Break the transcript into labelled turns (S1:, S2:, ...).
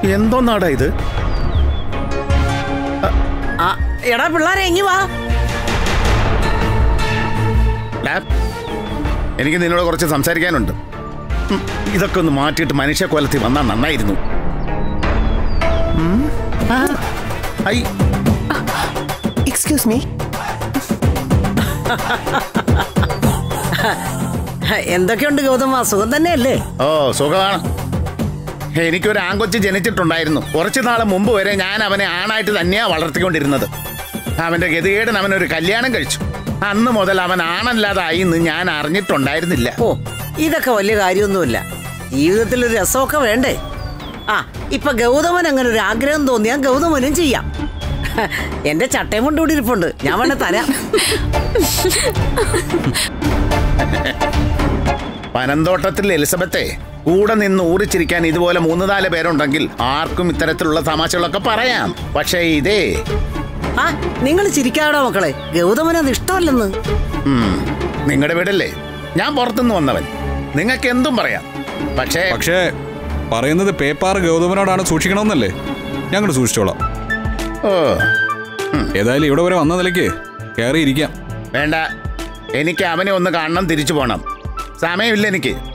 S1: എന്തോന്നാടാ ഇത്
S2: ആ എടാ പിള്ളേരെ എങ്ങി വാ
S1: ഡാ, എനിക്ക് നിന്നോട് കുറച്ച് സംസാരിക്കാനുണ്ട് ഉം, ഇതൊക്കെ ഒന്ന് മാറ്റിയിട്ട് മനുഷ്യ കൊലത്തിൽ വന്നാൽ നന്നായിരുന്നു ഉം, ആ, ഐ,
S3: എക്സ്ക്യൂസ് മീ
S2: എന്തൊക്കെയുണ്ട് ഗൗതമ സുഖം തന്നെയല്ലേ
S1: ഓ സുഖമാണ് എനിക്കൊരു ആങ്കൊച്ച് ജനിച്ചിട്ടുണ്ടായിരുന്നു കുറച്ചു നാൾ മുമ്പ് വരെ ഞാൻ അവനെ ആണായിട്ട് തന്നെയാ വളർത്തിക്കൊണ്ടിരുന്നത് അവന്റെ ഗതികേടൻ അവനൊരു കല്യാണം കഴിച്ചു അന്ന് മുതൽ അവൻ ആണല്ലാതായി എന്ന് ഞാൻ അറിഞ്ഞിട്ടുണ്ടായിരുന്നില്ല
S2: ഓ ഇതൊക്കെ വലിയ കാര്യമൊന്നുമില്ല ജീവിതത്തിൽ ഒരു രസമൊക്കെ വേണ്ടേ ആ ഇപ്പൊ ഗൗതമൻ അങ്ങനെ ഒരു ആഗ്രഹം തോന്നിയാൽ ഗൗതമനും ചെയ്യാം എന്റെ ചട്ടയും കൊണ്ട് ഇവിടെ ഇരിപ്പുണ്ട് ഞാൻ വേണേ തരാം
S1: പനന്തോട്ടത്തിൽ എലിസബത്തെ കൂടെ നിന്ന് ഊറിച്ചിരിക്കാൻ ഇതുപോലെ മൂന്ന് നാല് പേരുണ്ടെങ്കിൽ ആർക്കും ഇത്തരത്തിലുള്ള തമാശകളൊക്കെ പറയാം പക്ഷേ ഇതേ
S2: ആ നിങ്ങൾ ചിരിക്കാടാ മക്കളെ ഗൗതമനത് ഇഷ്ടമല്ലെന്ന്
S1: നിങ്ങളുടെ വീടല്ലേ ഞാൻ പുറത്തുനിന്ന് വന്നവൻ നിങ്ങൾക്ക് എന്തും പറയാം പക്ഷേ
S4: പക്ഷേ പറയുന്നത് പേപ്പാർ ഗൗതമനോടാണ് സൂക്ഷിക്കണമെന്നല്ലേ ഞങ്ങൾ സൂക്ഷിച്ചോളാം
S1: ഓ
S4: ഏതായാലും ഇവിടെ വരെ വന്ന നിലയ്ക്ക് കയറി ഇരിക്കാം
S1: വേണ്ട എനിക്ക് അവനെ ഒന്ന് കാണണം തിരിച്ചു പോണം സമയമില്ല എനിക്ക്